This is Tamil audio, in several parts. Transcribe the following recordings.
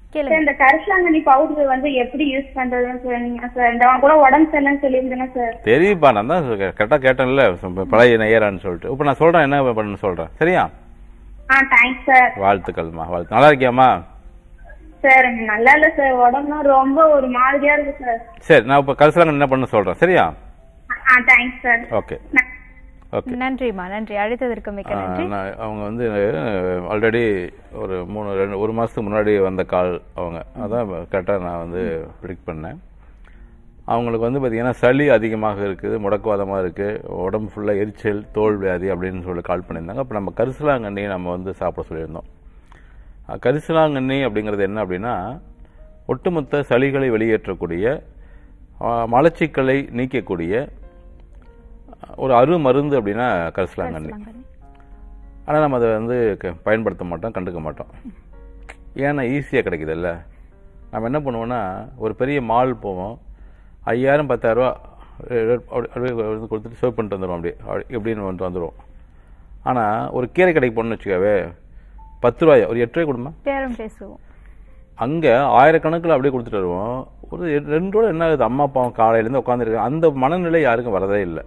கேளுங்க சார் இந்த கரிசலாங்கண்ணி பவுடர் வந்து எப்படி யூஸ் பண்றதுன்னு சொன்னீங்க சார் இந்த அவன் கூட உடம்பு சரியில்லைன்னு சொல்லியிருந்தேன் சார் தெரியுப்பா நான் தான் கரெக்டாக கேட்டேன்ல பழைய நெய்யரான்னு சொல்லிட்டு இப்போ நான் சொல்கிறேன் என்ன பண்ணணும்னு சொல்கிறேன் சரியா ஆ தேங்க்ஸ் சார் வாழ்த்துக்கள்மா வாழ்த்து நல்லா இருக்கியாம்மா சார் நல்லா இல்ல சார் உடம்புலாம் ரொம்ப ஒரு மாதிரியா இருக்கு சார் சரி நான் இப்போ கரிசலாங்க என்ன பண்ண சொல்கிறேன் சரியா ஆ தேங்க்ஸ் சார் ஓகே ஓகே நன்றிம்மா நன்றி அழைத்ததற்கு மிக்க ஆ, நன்றி நான் அவங்க வந்து ஆல்ரெடி ஒரு மூணு ரெண்டு ஒரு மாதத்துக்கு முன்னாடி வந்த கால் அவங்க அதான் கரெக்டாக நான் வந்து ப்ரிடிக் பண்ணேன் அவங்களுக்கு வந்து பார்த்திங்கன்னா சளி அதிகமாக இருக்குது முடக்குவாதமாக இருக்குது உடம்பு ஃபுல்லாக எரிச்சல் தோல் வியாதி அப்படின்னு சொல்லி கால் பண்ணியிருந்தாங்க அப்போ நம்ம கரிசலாங்கண்ணி நம்ம வந்து சாப்பிட சொல்லியிருந்தோம் அஹ், கரிசலாங்கண்ணி அப்படிங்கிறது என்ன அப்படின்னா ஒட்டுமொத்த சளிகளை வெளியேற்றக்கூடிய அஹ், மலச்சிக்கலை நீக்கக்கூடிய ஒரு அரு மருந்து அப்படின்னா கரிசலாங்கண்ணி ஆனால் நம்ம அதை வந்து க- பயன்படுத்த மாட்டோம் கண்டுக்க மாட்டோம் ஏன்னா ஈஸியாக கிடைக்குதுல்ல நம்ம என்ன பண்ணுவோம்னா ஒரு பெரிய மால் போவோம் ஐயாயிரம் பத்தாயிரரூவா அப்படியே வந்து கொடுத்துட்டு சேவ் பண்ணிட்டு வந்துடுவோம் அப்படியே அப்படி எப்படின்னு வந்துட்டு வந்துடுவோம் ஆனால் ஒரு கீரை கடைக்கு போகணும்னு வச்சுக்கவே பத்து ரூபாய் ஒரு எட்டு ரூபாய் கொடுமா பேரம் பேசுவோம் அங்கே ஆயிரக்கணக்கில் அப்படியே கொடுத்துட்டு வருவோம் ஒரு எ- ரெண்டு ரூபா என்ன ஆகுது அம்மா அப்பாவும் காலையிலேருந்து உட்காந்துருக்காங்க அந்த மனநிலை யாருக்கும் வரதே இல்லை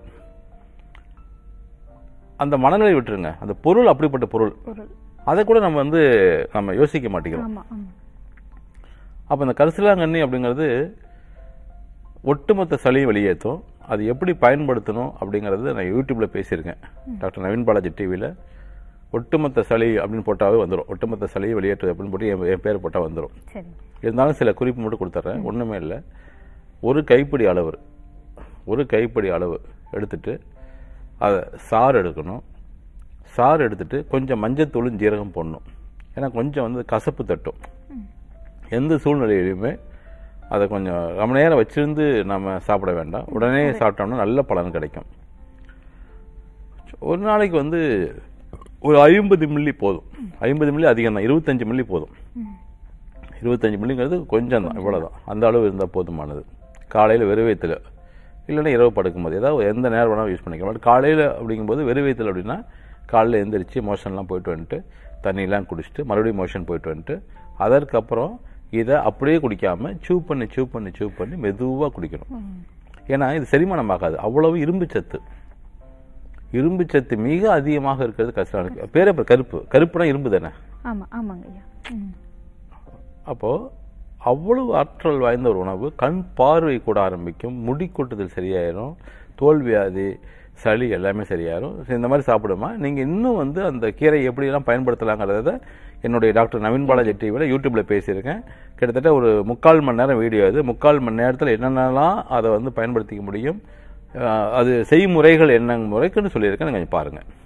அந்த மனநிலை விட்டுருங்க அந்த பொருள் அப்படிப்பட்ட பொருள் பொருள் அதை கூட நம்ம வந்து நம்ம யோசிக்க மாட்டேங்கிறோம் ஆமா ஆமா அப்போ இந்த கரிசலாங்கண்ணி அப்படிங்கிறது ஒட்டுமொத்த சளியை வெளியேற்றும் அது எப்படி பயன்படுத்தணும் அப்படிங்கிறது நான் யூடியூப்ல பேசியிருக்கேன் டாக்டர் நவீன் பாலாஜி டிவியில் ஒட்டுமொத்த சளி அப்படின்னு போட்டாவே வந்துடும் ஒட்டுமொத்த சளியை வெளியேற்றுவது அப்படின்னு போட்டு என் என் பேர் போட்டால் வந்துடும் சரி இருந்தாலும் சில குறிப்பு மட்டும் கொடுத்துட்றேன் ஒன்றுமே இல்லை ஒரு கைப்பிடி அளவு ஒரு கைப்பிடி அளவு எடுத்துட்டு அதை சாறு எடுக்கணும் சாறு எடுத்துட்டு கொஞ்சம் மஞ்சத்தூளும் ஜீரகம் போடணும் ஏன்னா கொஞ்சம் வந்து கசப்பு தட்டும் எந்த சூழ்நிலையிலுமே அதை கொஞ்சம் ரொம்ப நேரம் வச்சிருந்து நம்ம சாப்பிட வேண்டாம் உடனே சாப்பிட்டோம்னா நல்ல பலன் கிடைக்கும் ஒரு நாளைக்கு வந்து ஒரு ஐம்பது மில்லி போதும் ஐம்பது மில்லி அதிகம் தான் இருபத்தஞ்சு மில்லி போதும் இருபத்தஞ்சு மில்லிங்கிறது கொஞ்சம் தான் இவ்வளோதான் அந்த அளவு இருந்தால் போதுமானது காலையில் வெறுவயத்தில் இல்லைன்னா இரவு படுக்கும்போது ஏதாவது எந்த நேரம் வேணாலும் யூஸ் பண்ணிக்கலாம் பட் காலையில் அப்படிங்கும்போது வெறுவயத்தில் அப்படின்னா காலையில் எந்திரிச்சு மோஷன்லாம் போயிட்டு வந்துட்டு தண்ணியெலாம் குடிச்சிட்டு மறுபடியும் மோஷன் போயிட்டு வந்துட்டு அதற்கப்புறம் இதை அப்படியே குடிக்காம சூ பண்ணி சூ பண்ணி சூ பண்ணி மெதுவாக குடிக்கணும் ஏன்னா இது செரிமானம் ஆகாது அவ்வளவு இரும்பு சத்து இரும்பு சத்து மிக அதிகமாக இருக்கிறது கரிசலாங்கண்ணி பேரே இப்ப கருப்பு கருப்புனா இரும்பு தானே ஆமா ஆமாங்க ஐயா ம். அப்போ அவ்வளவு ஆற்றல் வாய்ந்த ஒரு உணவு கண் பார்வை கூட ஆரம்பிக்கும் முடி கொட்டுதல் சரியாயிரும் தோல் வியாதி சளி எல்லாமே சரியாயிரும் சரி, இந்த மாதிரி சாப்பிடுமா நீங்க இன்னும் வந்து அந்த கீரை எப்படியெல்லாம் பயன்படுத்தலாங்கிறத என்னுடைய டாக்டர் நவீன் பாலாஜி டிவியில் யூடியூப்ல பேசியிருக்கேன் கிட்டத்தட்ட ஒரு முக்கால் மணி நேரம் வீடியோ அது முக்கால் மணி நேரத்தில் என்னென்னலாம் அதை வந்து பயன்படுத்திக்க முடியும் அஹ், அது செய்முறைகள் என்ன முறைக்குன்னு சொல்லியிருக்கேன் நீங்க கொஞ்சம் பாருங்க